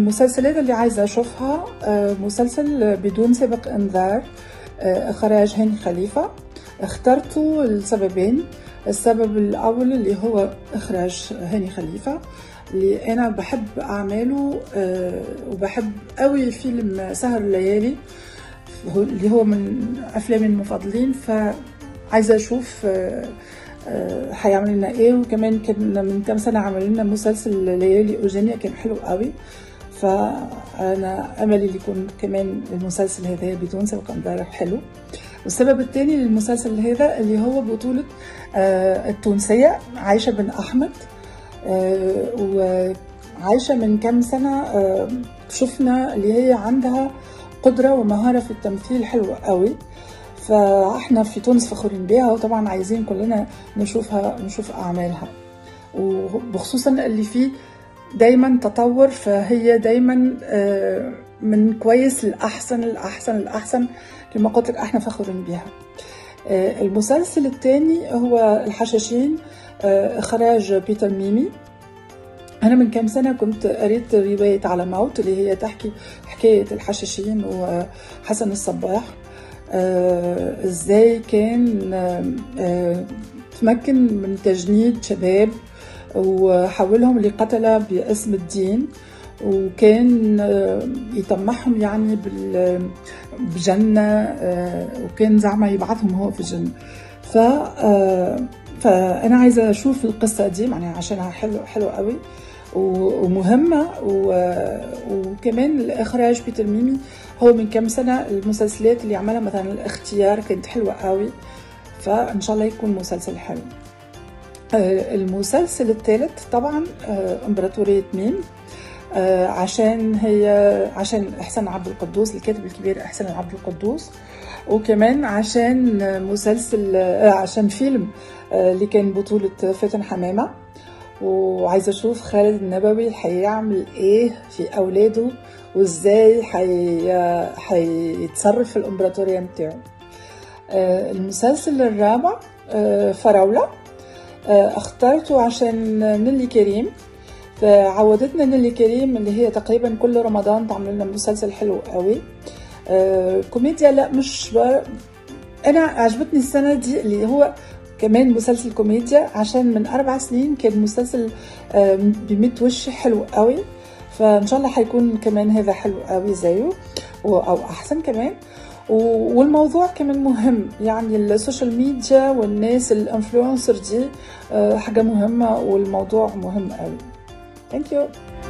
المسلسلات اللي عايزة أشوفها آه، مسلسل بدون سابق إنذار آه، إخراج هاني خليفة اخترته لسببين السبب الأول اللي هو إخراج هاني خليفة اللي أنا بحب أعماله آه، وبحب قوي فيلم سهر الليالي اللي هو من أفلامي المفضلين فعايزة أشوف هيعمل لنا ايه وكمان كان من كام سنه عمل لنا مسلسل ليالي اوجينيا كان حلو قوي فانا املي اللي يكون كمان المسلسل هذا بدون سابق انذار حلو والسبب الثاني للمسلسل هذا اللي هو بطولة آه التونسية عايشة بن أحمد آه وعايشة من كام سنة آه شفنا اللي هي عندها قدرة ومهارة في التمثيل حلوة قوي فاحنا في تونس فخورين بيها وطبعا عايزين كلنا نشوفها نشوف اعمالها وبخصوصا اللي فيه دايما تطور فهي دايما من كويس للاحسن الاحسن الاحسن كما قلت لك احنا فخورين بيها المسلسل الثاني هو الحشاشين اخراج بيتر ميمي أنا من كام سنة كنت قريت رواية على موت اللي هي تحكي حكاية الحشاشين وحسن الصباح آه ازاي كان آه تمكن من تجنيد شباب وحولهم لقتلة باسم الدين وكان آه يطمحهم يعني بجنة وكان زعما يبعثهم هو في الجنة ف فأنا عايزة أشوف القصة دي يعني عشانها حلو حلو قوي ومهمة وكمان الإخراج بيتر ميمي هو من كام سنة المسلسلات اللي عملها مثلا الاختيار كانت حلوة قوي فإن شاء الله يكون مسلسل حلو المسلسل الثالث طبعا امبراطورية ميم عشان هي عشان احسن عبد القدوس الكاتب الكبير احسن عبد القدوس وكمان عشان مسلسل عشان فيلم اللي كان بطولة فاتن حمامة وعايزة أشوف خالد النبوي هيعمل إيه في أولاده وإزاي هيتصرف في الإمبراطورية متاعه المسلسل الرابع فراولة اخترته عشان نيلي كريم فعودتنا نيلي كريم اللي هي تقريبا كل رمضان تعمل لنا مسلسل حلو قوي كوميديا لا مش بر... انا عجبتني السنه دي اللي هو كمان مسلسل كوميديا عشان من اربع سنين كان مسلسل بميت وش حلو قوي فان شاء الله حيكون كمان هذا حلو قوي زيه او احسن كمان والموضوع كمان مهم يعني السوشيال ميديا والناس الانفلونسر دي حاجه مهمه والموضوع مهم قوي ثانك يو